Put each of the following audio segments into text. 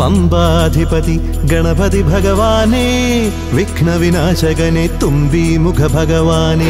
പമ്പാധിപതി ഗണപതി ഭഗവാനേ വിഘ്നവിനാശകനെ തുമ്പി മുഖ ഭഗവാനേ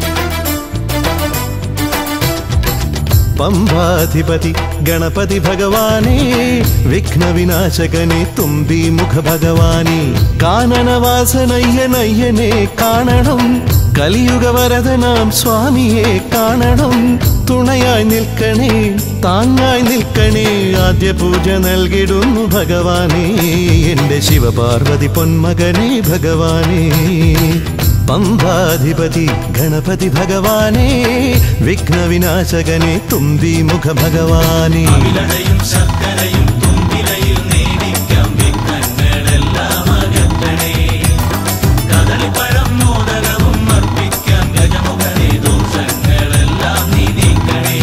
പമ്പാധിപതി ഗണപതി ഭഗവാനേ വിഘ്നവിനാശകനെ തുമ്പി മുഖ ഭഗവാനേ കാനനവാസനയ്യനയ്യനെ കാണണം കലിയുഗവരതനാം സ്വാമിയെ കാണണം തുണയായി നിൽക്കണേ താങ്ങായി നിൽക്കണേ ആദ്യ പൂജ നൽകിടുന്നു ഭഗവാനേ എന്റെ ശിവപാർവതി പൊന്മകനെ ഭഗവാനേ പമ്പാധിപതി ഗണപതി ഭഗവാനേ വിഘ്നവിനാശകനെ തുമ്പി മുഖ ഭഗവാനേ അവിലടയും ശർക്കരയും തുമ്പിലയിൽ നേടിക്കാം വിഘ്നങ്ങളെല്ലാം അകറ്റണേ കദളിപ്പഴം മോദകവും അർപ്പിക്കാം ഗജമുഖനെ ദോഷങ്ങളെല്ലാം നീ നീക്കണേ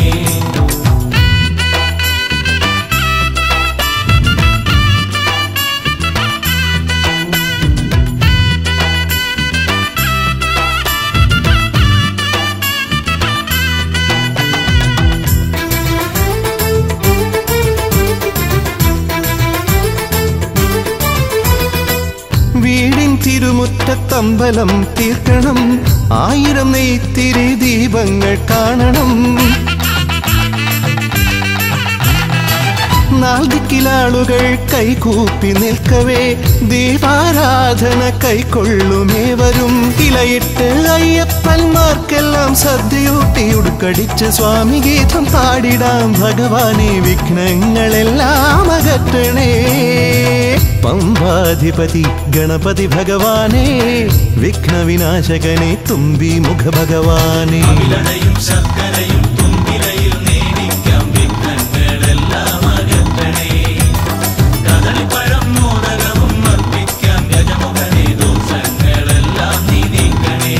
വീടിൻ തിരുമുറ്റത്തമ്പലം തീർക്കണം ആയിരം നെയ്ത്തിരി ദീപങ്ങൾ കാണണം നാൽദിക്കിലാളുകൾ കൈകൂപ്പി നിൽക്കവേ ദീപാരാധന കൈക്കൊള്ളുമേവരും ഇലയിട്ട് അയ്യപ്പന്മാർക്കെല്ലാം സദ്യയൂട്ടി ഉടുക്കടിച്ച് സ്വാമി ഗീതം പാടിടാം ഭഗവാനെ വിഘ്നങ്ങളെല്ലാം അകറ്റണേ പമ്പാധിപതി ഗണപതി ഭഗവാനേ വിഘ്നവിനാശകനെ തുമ്പി മുഖ ഭഗവാനേ അവിലടയും ശർക്കരയും തുമ്പിലയിൽ നേടിക്കാം വിഘ്നങ്ങളെല്ലാം അകറ്റണേ കദളിപ്പഴം മോദകവും അർപ്പിക്കാം ഗജമുഖനെ ദോഷങ്ങളെല്ലാം നീ നീക്കണേ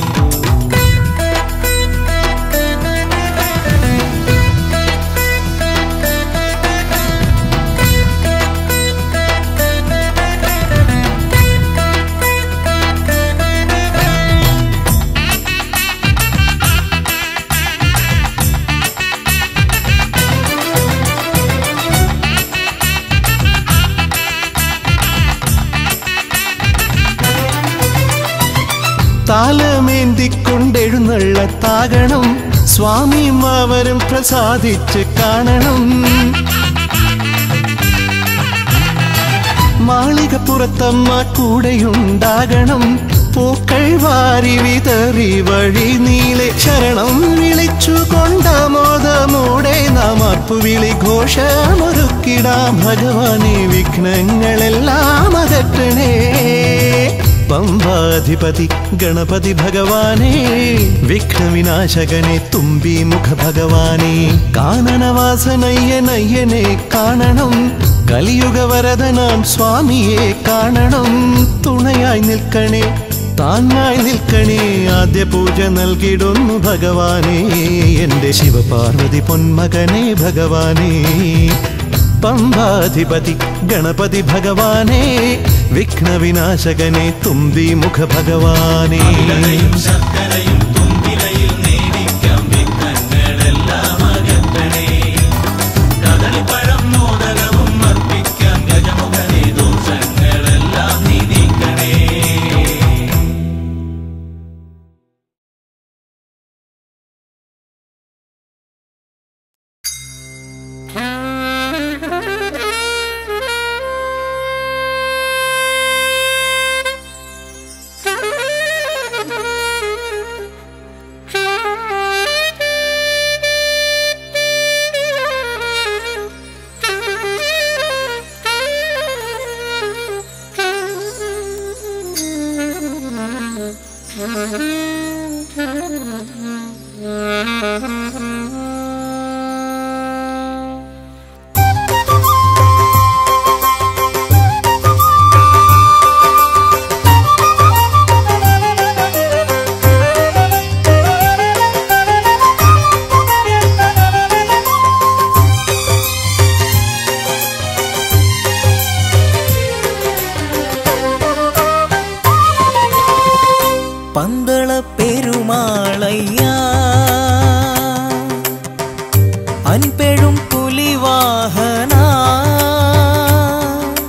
താലമേന്തിക്കൊണ്ടെഴുന്നള്ളത്താകണം സ്വാമിയും അവരും പ്രസാദിച്ച് കാണണം മാളികപ്പുറത്തമ്മ കൂടെയുണ്ടാകണം പൂക്കൾ വാരി വിതറി വഴി നീളെ ശരണം വിളിച്ചു കൊണ്ടാമോദമോടെ നാം അർപ്പുവിളി ഘോഷമൊരുക്കിടാം ഭഗവാനെ വിഘ്നങ്ങളെല്ലാം അകറ്റണേ പമ്പാധിപതി ഗണപതി ഭഗവാനേ വിഘ്നവിനാശകനെ തുമ്പി മുഖ ഭഗവാനേ കാനനവാസനയ്യനയ്യനെ കാണണം കലിയുഗവരതനാം സ്വാമിയെ കാണണം തുണയായി നിൽക്കണേ താങ്ങായി നിൽക്കണേ ആദ്യ പൂജ നൽകിടുന്നു ഭഗവാനേ എന്റെ ശിവപാർവതി പൊന്മകനെ ഭഗവാനേ പമ്പാധിപതി ഗണപതി ഭഗവാനേ വിഘ്നവിനാശകനെ തുമ്പി മുഖ ഭഗവാനേ അവിലടയും ശർക്കരയും തുമ്പിലയിൽ നേടിക്കാം വിഘ്നങ്ങളെല്ലാം അകറ്റണേ കദളിപ്പഴം മോദകവും അർപ്പിക്കാം ഗജമുഖനെ ദോഷങ്ങളെല്ലാം നീ നീക്കണേ പന്തള പെരുമാളയ്യ അൻപെഴും പുലിവാഹന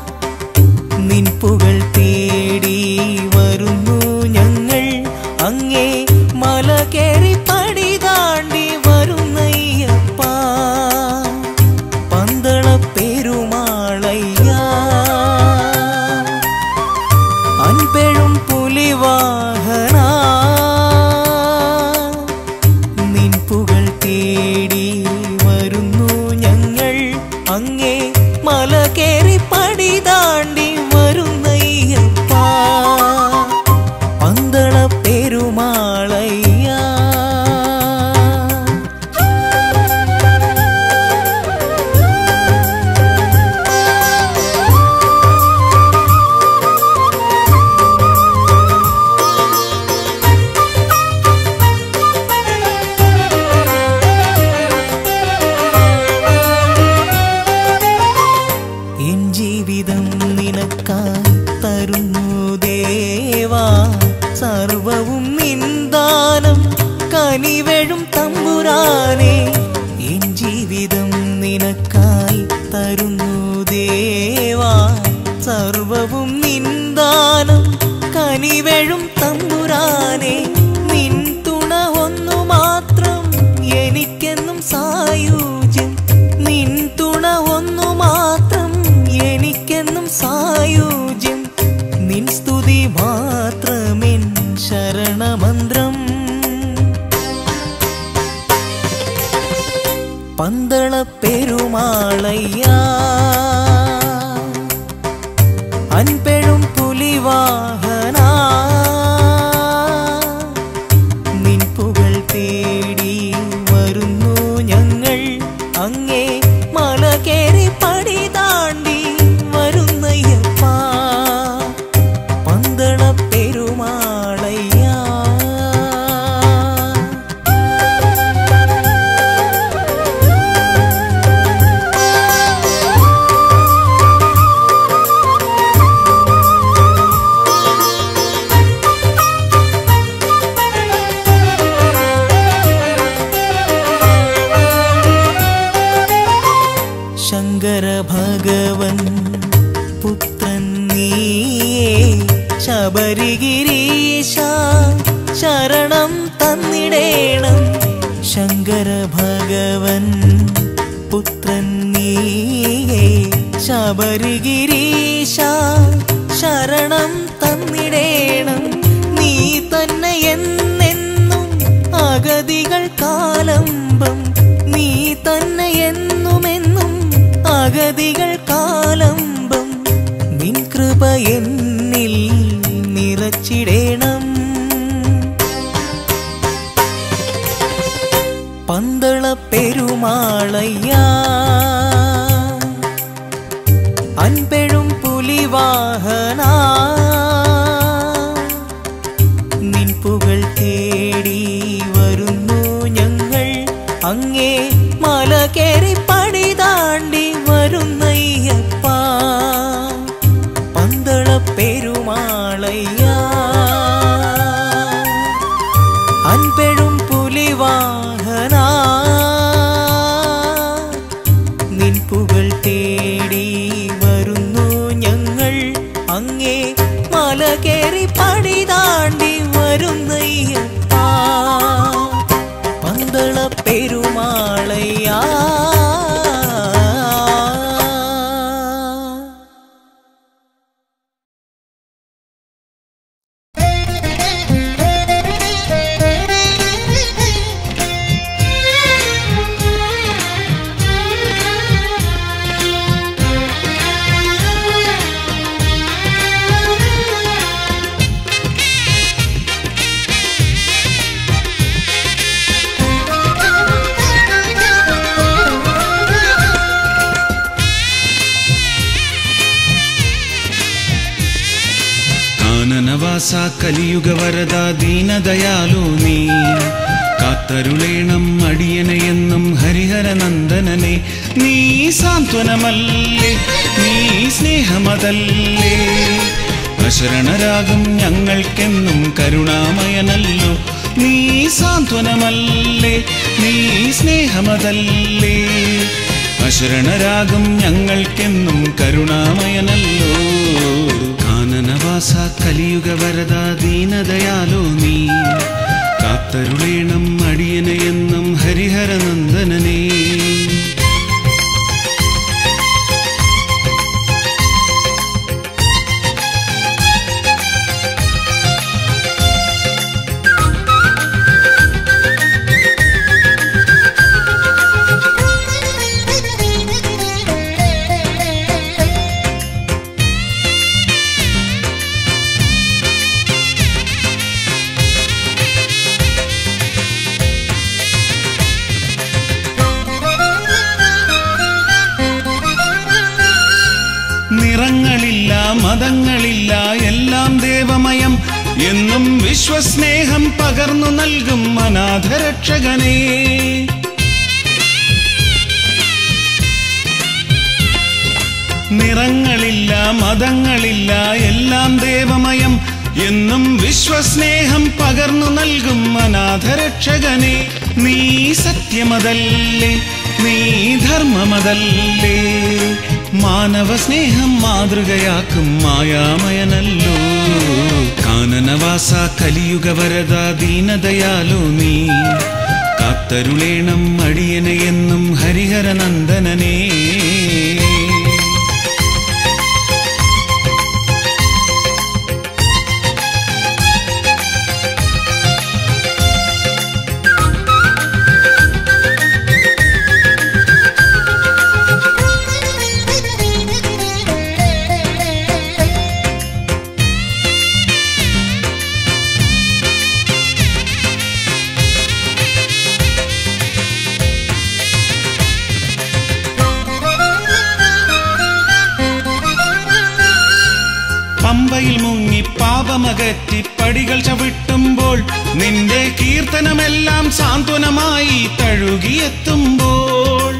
സർവവും നിന്ദാനം കനിവെഴും തമ്പുരാനെ നിൻ തുണ ഒന്നു മാത്രം എനിക്കെന്നും സായുജ്യം നിൻ തുണ ഒന്നു മാത്രം എനിക്കെന്നും സായുജ്യം നിൻ സ്തുതി മാത്രമെൻ ശരണമന്ത്രം പന്തള പെരുമാളയ്യ അൻപെഴും പുലിവാഹന നിൻ പുകൾ തേടി വരുന്നു ഞങ്ങൾ അങ്ങേ മല കേറി പടി താണ്ടി വരുന്നയ്യപ്പ പന്തള പെരുമാളയ്യ ശങ്കര ഭഗവൻ പുത്രൻ നീയേ ശബരിഗിരീശ ശരണം തന്നിടേണം ശങ്കര ഭഗവൻ പുത്രൻ നീയേ ശബരിഗിരീശ ശരണം തന്നിടേണം നീ തന്നെ എന്നെന്നും അഗതികൾ കാലംബം നീ തന്നെ എന്നുമെന്നും അഗതികൾ കാലംബം നിൻ കൃപ എന്നിൽ നിറച്ചിടേണം പന്തള പെരുമാളയ്യ അൻപെഴും പുലിവാഹന നിൻ പുകൾ തേടി വരുന്നു ഞങ്ങൾ അങ്ങേ മല കേറി പടി താണ്ടി വരുന്നയ്യപ്പ പന്തള പെരുമാളയ്യ അൻപെഴും പുലിവാഹന നിൻ പുകൾ തേടി വരുന്നു ഞങ്ങൾ അങ്ങേ മല കേറി പടി താണ്ടി വരുന്നയ്യപ്പ പന്തള പെരുമാളയ്യാ കാനനവാസ കലിയുഗ വരദ ദീനദയാലു നീ കാത്തരുളേണം അടിയനെയെന്നും ഹരിഹരനന്ദനനെ നീ സാന്ത്വനമല്ലേ നീ സ്നേഹമതല്ലേ അശരണരാകും ഞങ്ങൾക്കെന്നും കരുണാമയനല്ലോ നീ സാന്ത്വനമല്ലേ നീ സ്നേഹമതല്ലേ അശരണരാകും ഞങ്ങൾക്കെന്നും കരുണാമയനല്ലോ കാനനവാസ കലിയുഗ വരദ ദീനദയാലോ നീ കാത്തരുളേണം അടിയനെയെന്നും ഹരിഹരനന്ദനനേ നിറങ്ങളില്ല മതങ്ങളില്ല എല്ലാം ദേവമയം എന്നും വിശ്വസ്നേഹം പകർന്നു നൽകും അനാഥരക്ഷകനേ നിറങ്ങളില്ല മതങ്ങളില്ല എല്ലാം ദേവമയം എന്നും വിശ്വസ്നേഹം പകർന്നു നൽകും അനാഥരക്ഷകനെ നീ സത്യമതല്ലേ നീ ധർമ്മമതല്ലേ മാനവ സ്നേഹം മാതൃകയാക്കും മായാമയനല്ലോ കാനനവാസ കലിയുഗ വരദ ദീനദയാലോ നീ കാത്തരുളേണം അടിയനെയെന്നും ഹരിഹരനന്ദനനേ പമ്പയിൽ മുങ്ങി പാപമകറ്റി പടികൾ ചവിട്ടുമ്പോൾ നിന്റെ കീർത്തനമെല്ലാം സാന്ത്വനമായി തഴുകിയെത്തുമ്പോൾ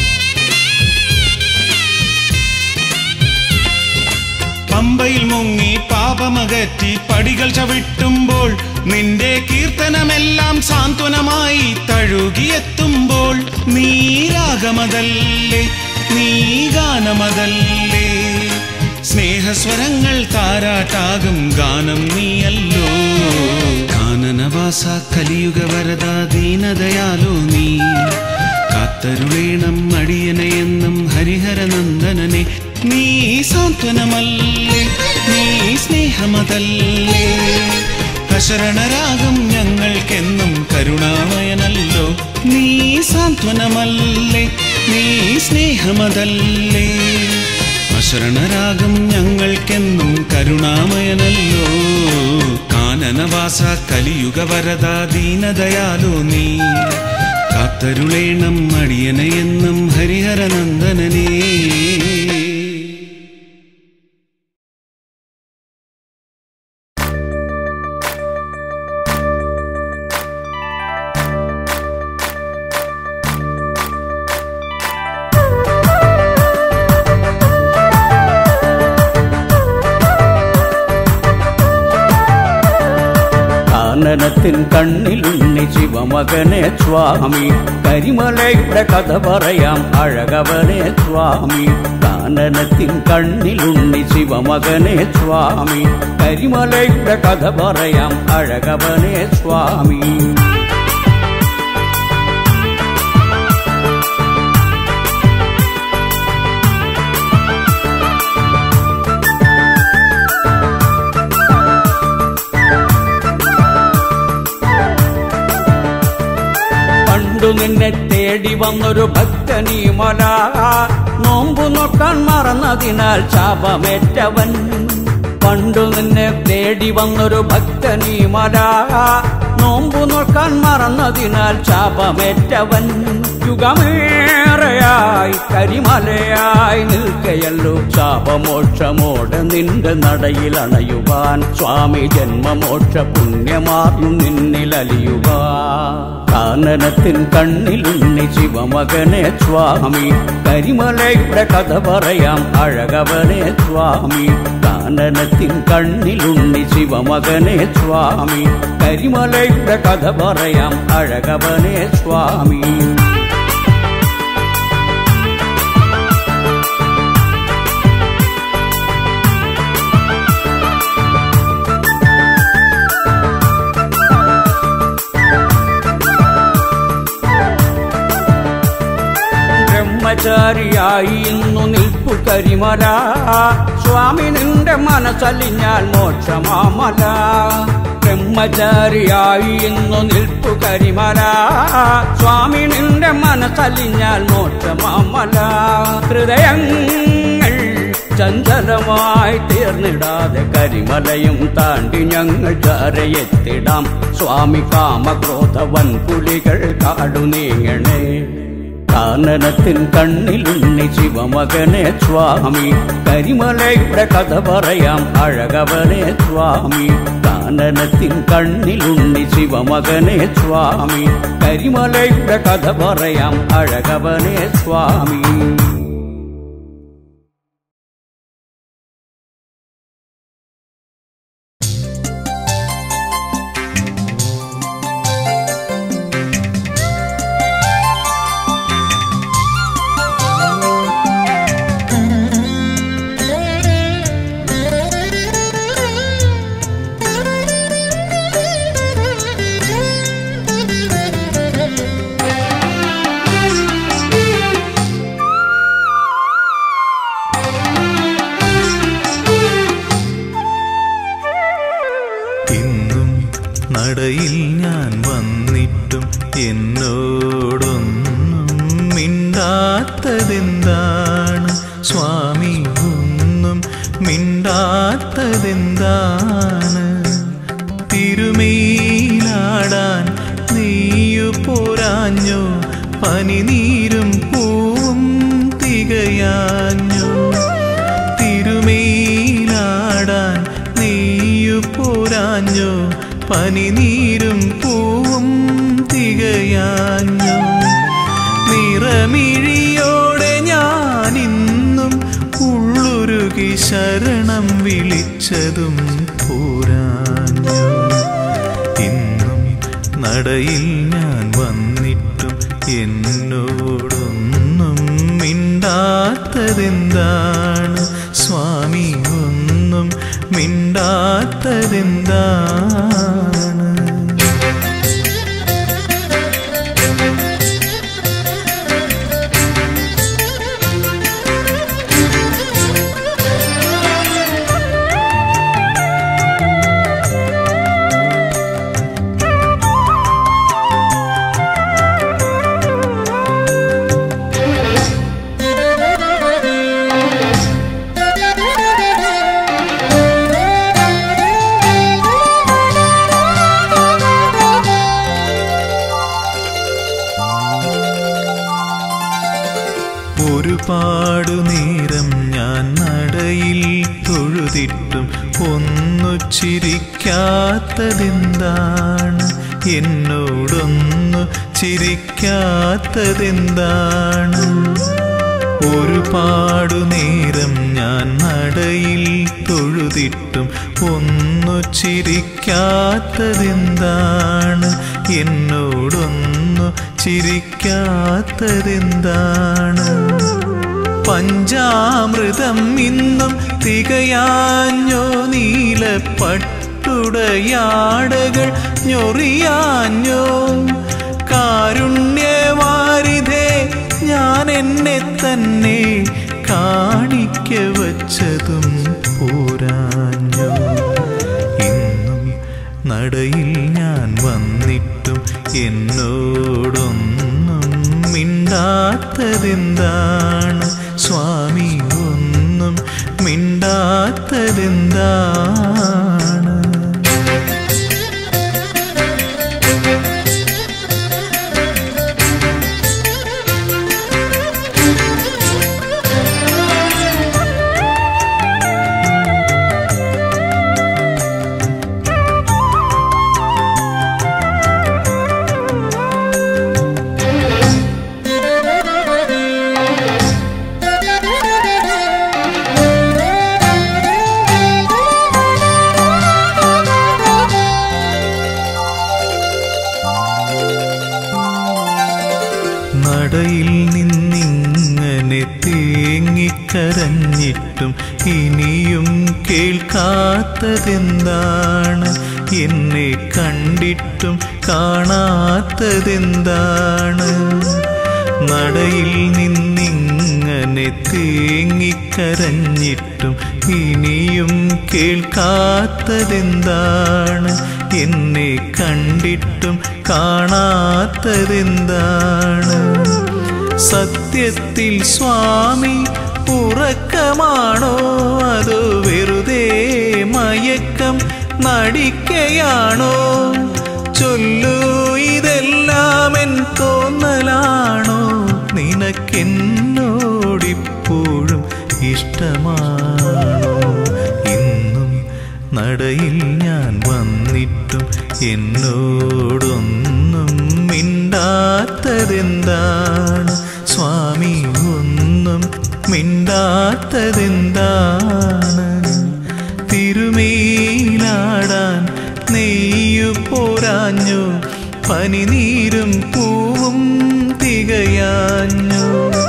പമ്പയിൽ മുങ്ങി പാപമകറ്റി പടികൾ ചവിട്ടുമ്പോൾ നിന്റെ കീർത്തനമെല്ലാം സാന്ത്വനമായി തഴുകിയെത്തുമ്പോൾ നീ രാഗമതല്ലേ നീ ഗാനമതല്ലേ സ്നേഹസ്വരങ്ങൾ താരാട്ടാകും ഗാനം നീയല്ലോ കാനനവാസ കലിയുഗ വരദ ദീനദയാലോ നീ കാത്തരുളേണം അടിയനെയെന്നും ഹരിഹരനന്ദനനെ നീ സാന്ത്വനമല്ലേ നീ സ്നേഹമതല്ലേ അശരണരാഗം ഞങ്ങൾക്കെന്നും കരുണാമയനല്ലോ നീ സാന്ത്വനമല്ലേ നീ സ്നേഹമതല്ലേ അശരണരാഗം ഞങ്ങൾക്കെന്നും കരുണാമയനല്ലോ കാനനവാസ കലിയുഗ വരദ ദീനദയാലോ നീ കാത്തരുളേണം അടിയനെയെന്നും ഹരിഹരനന്ദനനേ കാനനത്തിൻ കണ്ണിലുണ്ണി ശിവമകനെ സ്വാമി കരിമലയുടെ കഥ പറയാം അഴകവനെ സ്വാമി കാനനത്തിൻ കണ്ണിലുണ്ണി ശിവമകനെ സ്വാമി കരിമലയുടെ കഥ പറയാം അഴകവനെ സ്വാമി പണ്ടു നിന്നെ തേടി വന്നൊരു ഭക്തനീ മല നോമ്പു നോക്കാൻ മറന്നതിനാൽ ശാപമേറ്റവൻ പണ്ടു നിന്നെ തേടി വന്നൊരു ഭക്തനീ മല നോമ്പു നോക്കാൻ മറന്നതിനാൽ ശാപമേറ്റവൻ യുഗമേറെയായി കരിമലയായി നിൽക്കയല്ലോ ശാപമോക്ഷമോടെ നിന്റെ നടയിൽ അണയുവാൻ സ്വാമി ജന്മമോക്ഷ പുണ്യമാർന്നു നിന്നിലലിയുവാൻ കാനനത്തിൻ കണ്ണിലുണ്ണി ശിവമകനെ സ്വാമി കരിമലയുടെ കഥ പറയാം അഴകവനെ സ്വാമി കാനനത്തിൻ കണ്ണിലുണ്ണി ശിവമകനെ സ്വാമി കരിമലയുടെ കഥ പറയാം അഴകവനെ സ്വാമി ബ്രഹ്മചാരിയായി ഇന്നു നിൽപ്പു കരിമല സ്വാമി നിന്റെ മനസ്സലിഞ്ഞാൽ മോക്ഷമാമല ബ്രഹ്മചാരിയായി ഇന്നു നിൽപ്പു കരിമല സ്വാമി നിന്റെ മനസ്സലിഞ്ഞാൽ മോക്ഷമാമല ഹൃദയങ്ങൾ ചഞ്ചലമായി തീർന്നിടാതെ കരിമലയും താണ്ടി ഞങ്ങൾ ചാരയെത്തിടാം സ്വാമി കാമക്രോധ വൻപുലികൾ കാടു നീങ്ങണേ കാനനത്തിൻ കണ്ണിലുണ്ണി ശിവമകനെ സ്വാമി കരിമലയുടെ കഥ പറയാം അഴകവനെ സ്വാമി കാനനത്തിൻ കണ്ണിലുണ്ണി ശിവമകനെ സ്വാമി കരിമലയുടെ കഥ പറയാം അഴകവനെ സ്വാമി ആ നടയിൽ ഞാൻ വന്നിട്ടും എന്നോടൊന്നും മിണ്ടാത്തതെന്താണ് സ്വാമി ഒന്നും മിണ്ടാത്തതെന്താണ് തിരുമേലാടാൻ നീയു പോരാഞ്ഞോ പനിനീരും പൂവും തികയാഞ്ഞോ തിരുമേലാടാൻ നീയു പോരാഞ്ഞോ പനിനീരും പൂവും തികയാഞ്ഞോ നിറമിഴിയോടെ ഞാൻ ഇന്നും ഉള്ളുരുകി ശരണം വിളിച്ചതും പോരാഞ്ഞോ ഇന്നും നടയിൽ ഞാൻ വന്നിട്ടും എന്നോടൊന്നും മിണ്ടാത്തതെന്താണ് സ്വാമി ഒന്നും മിണ്ടാത്തതെന്താണ് ഒരുപാടു നേരം ഞാൻ നടയിൽ തൊഴുതിട്ടും ഒന്നു ചിരിക്കാത്തതെന്താണ് എന്നോടൊന്നു ചിരിക്കാത്തതെന്താണ് ഒരുപാടു നേരം ഞാൻ നടയിൽ തൊഴുതിട്ടും ഒന്നു ചിരിക്കാത്തതെന്താണ് എന്നോടൊന്നു ചിരിക്കാത്തതെന്താണ് പഞ്ചാമൃതം ഇന്നും തികയാഞ്ഞോ നീലപ്പട്ടുടയാടകൾ ഞൊറിയാഞ്ഞോ കാരുണ്യവാരിധേ ഞാൻ എന്നെ തന്നെ കാണിക്ക വച്ചതും പോരാഞ്ഞോ ഇന്നും നടയിൽ ഞാൻ വന്നിട്ടും എന്നോടൊന്നും മിണ്ടാത്തതെന്താണ് സ്വാമി ഒന്നും മിണ്ടാത്തതെന്താണ് നടയിൽ നിന്നിങ്ങനെ തേങ്ങിക്കരഞ്ഞിട്ടും ഇനിയും കേൾക്കാത്തതെന്താണ് എന്നെ കണ്ടിട്ടും കാണാത്തതെന്താണ് നടയിൽ നിന്നിങ്ങനെ തേങ്ങിക്കരഞ്ഞിട്ടും ഇനിയും കേൾക്കാത്തതെന്താണ് എന്നെ കണ്ടിട്ടും കാണാത്തതെന്താണ് സത്യത്തിൽ സ്വാമി ഉറക്കമാണോ അതോ വെറുതെ മയക്കം നടിക്കയാണോ ചൊല്ലൂ ഇതെല്ലാം എൻ തോന്നലാണോ നിനക്കെന്നോടിപ്പോഴും ഇഷ്ടമാണോ ഇന്നും നടയിൽ ഞാൻ വന്നിട്ടും എന്നോടൊന്നും മിണ്ടാത്തതെന്താണ് സ്വാമി ഒന്നും മിണ്ടാത്തതെന്താണ് തിരുമേലാടാൻ നെയ്യു പോരാഞ്ഞു പനിനീരും പൂവും തികയാഞ്ഞു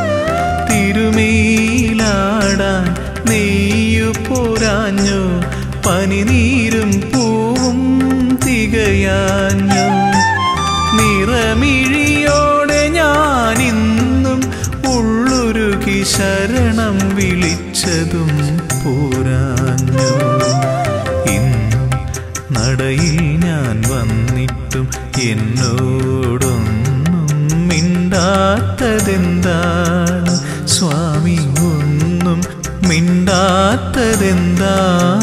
തിരുമേലാടാൻ നെയ്യു പോരാഞ്ഞു പനിനീരും പൂവും തികയാഞ്ഞു നിറമിഴിയോടെ ഞാനിന്നും ഉള്ളുരുകി ശരണം വിളിച്ചതും പോരാഞ്ഞു ഇന്നും നടയിൽ ഞാൻ വന്നിട്ടും എന്നോടൊന്നും മിണ്ടാത്തതെന്താണ് സ്വാമി ഒന്നും മിണ്ടാത്തതെന്താണ്